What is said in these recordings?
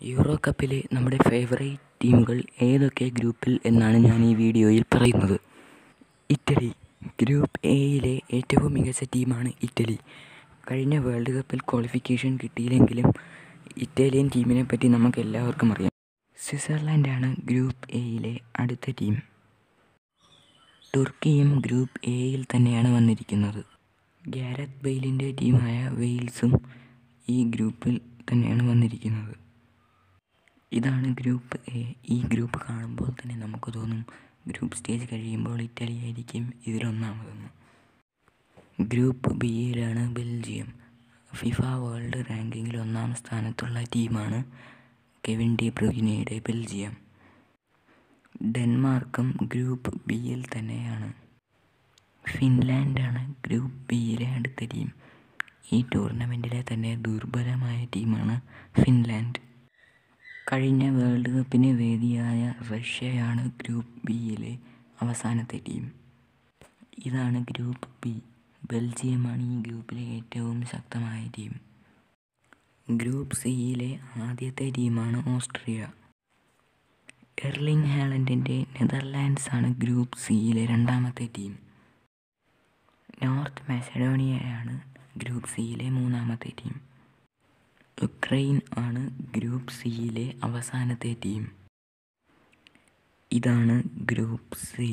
euro കപ്പിലെ നമ്മുടെ favourite ടീമുകൾ ഏതൊക്കെ ഗ്രൂപ്പിൽ എന്നാണ് ഞാൻ ഈ വീഡിയോയിൽ പറയുന്നത് ഇറ്റലി ഗ്രൂപ്പ് എയിലെ ഏറ്റവും മികച്ച ടീമാണ് ഇറ്റലി കഴിഞ്ഞ വേൾഡ് കപ്പിൽ ക്വാളിഫിക്കേഷൻ കിട്ടിയില്ലെങ്കിലും ഇറ്റാലിയൻ ടീമിനെ പറ്റി നമുക്ക് എല്ലാവർക്കും അറിയാം സ്വിറ്റ്സർലൻഡാണ് ഗ്രൂപ്പ് എയിലെ അടുത്ത ടീം തുർക്കിയും ഗ്രൂപ്പ് എയിൽ തന്നെയാണ് വന്നിരിക്കുന്നത് ഗ്യാരത് ബെയിലിൻ്റെ ടീമായ വെയിൽസും ഈ ഗ്രൂപ്പിൽ തന്നെയാണ് വന്നിരിക്കുന്നത് ഇതാണ് ഗ്രൂപ്പ് എ ഈ ഗ്രൂപ്പ് കാണുമ്പോൾ തന്നെ നമുക്ക് തോന്നും ഗ്രൂപ്പ് സ്റ്റേജ് കഴിയുമ്പോൾ ഇറ്റലി ആയിരിക്കും ഇതിലൊന്നാമതെന്ന് ഗ്രൂപ്പ് ബിയിലാണ് ബെൽജിയം ഫിഫ വേൾഡ് റാങ്കിങ്ങിൽ ഒന്നാം സ്ഥാനത്തുള്ള ടീമാണ് കെവിൻ ഡി ബ്രൂയിനയുടെ ബെൽജിയം ഡെൻമാർക്കും ഗ്രൂപ്പ് ബിയിൽ തന്നെയാണ് ഫിൻലാൻഡാണ് ഗ്രൂപ്പ് ബിയിലെ അടുത്ത ടീം ഈ ടൂർണമെൻറ്റിലെ തന്നെ ദുർബലമായ ടീമാണ് ഫിൻലാൻഡ് കഴിഞ്ഞ വേൾഡ് കപ്പിന് വേദിയായ റഷ്യയാണ് ഗ്രൂപ്പ് ബിയിലെ അവസാനത്തെ ടീം ഇതാണ് ഗ്രൂപ്പ് ബി ബെൽജിയമാണ് ഈ ഗ്രൂപ്പിലെ ഏറ്റവും ശക്തമായ ടീം ഗ്രൂപ്പ് സിയിലെ ആദ്യത്തെ ടീമാണ് ഓസ്ട്രിയ എർലിംഗ് ഹാലൻഡിൻ്റെ നെതർലാൻഡ്സ് ആണ് ഗ്രൂപ്പ് സിയിലെ രണ്ടാമത്തെ ടീം നോർത്ത് മാസഡോണിയയാണ് ഗ്രൂപ്പ് സിയിലെ മൂന്നാമത്തെ ടീം യുക്രൈൻ ആണ് ഗ്രൂപ്പ് സിയിലെ അവസാനത്തെ ടീം ഇതാണ് ഗ്രൂപ്പ് സി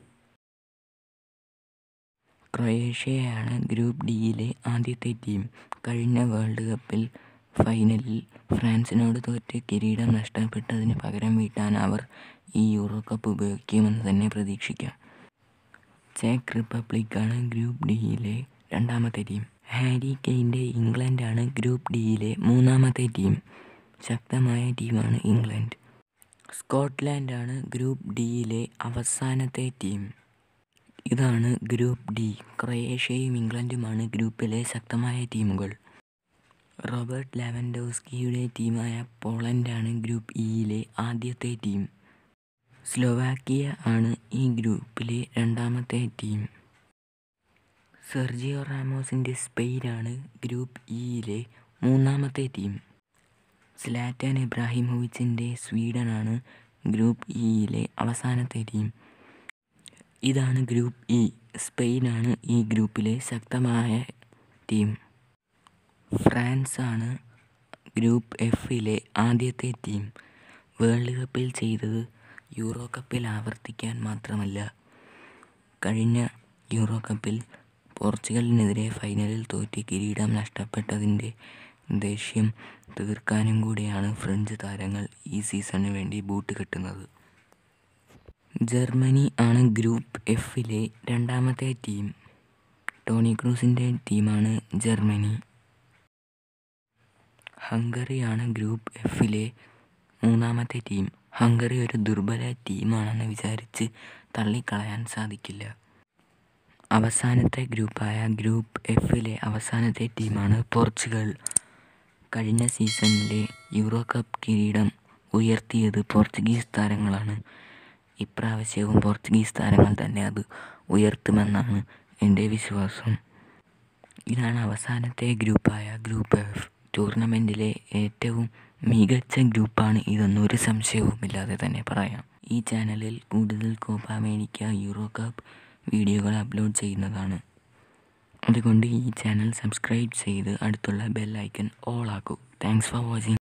ക്രൊയേഷ്യയാണ് ഗ്രൂപ്പ് ഡിയിലെ ആദ്യത്തെ ടീം കഴിഞ്ഞ വേൾഡ് കപ്പിൽ ഫൈനലിൽ ഫ്രാൻസിനോട് തോറ്റ് കിരീടം നഷ്ടപ്പെട്ടതിന് പകരം വീട്ടാൻ അവർ ഈ യൂറോ കപ്പ് ഉപയോഗിക്കുമെന്ന് തന്നെ പ്രതീക്ഷിക്കാം ചെക്ക് റിപ്പബ്ലിക്കാണ് ഗ്രൂപ്പ് ഡിയിലെ രണ്ടാമത്തെ ടീം ഹാരി കെയിൻ്റെ ഇംഗ്ലണ്ടാണ് ഗ്രൂപ്പ് ഡിയിലെ മൂന്നാമത്തെ ടീം ശക്തമായ ടീമാണ് ഇംഗ്ലണ്ട് സ്കോട്ട്ലാൻഡാണ് ഗ്രൂപ്പ് ഡിയിലെ അവസാനത്തെ ടീം ഇതാണ് ഗ്രൂപ്പ് ഡി ക്രൊയേഷ്യയും ഇംഗ്ലണ്ടുമാണ് ഗ്രൂപ്പിലെ ശക്തമായ ടീമുകൾ റോബർട്ട് ലാവൻഡോസ്കിയുടെ ടീമായ പോളണ്ടാണ് ഗ്രൂപ്പ് ഇയിലെ ആദ്യത്തെ ടീം സ്ലോവാക്കിയ ആണ് ഈ ഗ്രൂപ്പിലെ രണ്ടാമത്തെ ടീം സെർജിയോ റാമോസിൻ്റെ സ്പെയിനാണ് ഗ്രൂപ്പ് ഇയിലെ മൂന്നാമത്തെ ടീം സ്ലാറ്റാൻ ഇബ്രാഹിമോവിച്ചിൻ്റെ സ്വീഡനാണ് ഗ്രൂപ്പ് ഇയിലെ അവസാനത്തെ ടീം ഇതാണ് ഗ്രൂപ്പ് ഇ സ്പെയിനാണ് ഈ ഗ്രൂപ്പിലെ ശക്തമായ ടീം ഫ്രാൻസ് ആണ് ഗ്രൂപ്പ് എഫിലെ ആദ്യത്തെ ടീം വേൾഡ് കപ്പിൽ ചെയ്തത് യൂറോ കപ്പിൽ ആവർത്തിക്കാൻ മാത്രമല്ല കഴിഞ്ഞ യൂറോ കപ്പിൽ പോർച്ചുഗലിനെതിരെ ഫൈനലിൽ തോറ്റ് കിരീടം നഷ്ടപ്പെട്ടതിൻ്റെ ദേഷ്യം തീർക്കാനും കൂടിയാണ് ഫ്രഞ്ച് താരങ്ങൾ ഈ സീസണിന് വേണ്ടി ബൂട്ട് കെട്ടുന്നത് ജർമ്മനി ആണ് ഗ്രൂപ്പ് എഫിലെ രണ്ടാമത്തെ ടീം ടോണി ക്രൂസിൻ്റെ ടീമാണ് ജർമ്മനി ഹംഗറിയാണ് ഗ്രൂപ്പ് എഫിലെ മൂന്നാമത്തെ ടീം ഹംഗറി ഒരു ദുർബല ടീമാണെന്ന് വിചാരിച്ച് തള്ളിക്കളയാൻ സാധിക്കില്ല അവസാനത്തെ ഗ്രൂപ്പായ ഗ്രൂപ്പ് എഫിലെ അവസാനത്തെ ടീമാണ് പോർച്ചുഗൽ കഴിഞ്ഞ സീസണിലെ യൂറോ കപ്പ് കിരീടം ഉയർത്തിയത് പോർച്ചുഗീസ് താരങ്ങളാണ് ഇപ്രാവശ്യവും പോർച്ചുഗീസ് താരങ്ങൾ തന്നെ അത് ഉയർത്തുമെന്നാണ് എൻ്റെ വിശ്വാസം ഇതാണ് അവസാനത്തെ ഗ്രൂപ്പായ ഗ്രൂപ്പ് എഫ് ടൂർണമെൻറ്റിലെ ഏറ്റവും മികച്ച ഗ്രൂപ്പാണ് ഇതെന്നൊരു സംശയവുമില്ലാതെ തന്നെ പറയാം ഈ ചാനലിൽ കൂടുതൽ കോപ്പ അമേരിക്ക യൂറോ കപ്പ് വീഡിയോകൾ അപ്ലോഡ് ചെയ്യുന്നതാണ് അതുകൊണ്ട് ഈ ചാനൽ സബ്സ്ക്രൈബ് ചെയ്ത് അടുത്തുള്ള ബെൽ ഐക്കൺ ഓൾ ആക്കൂ താങ്ക്സ് ഫോർ വാച്ചിങ്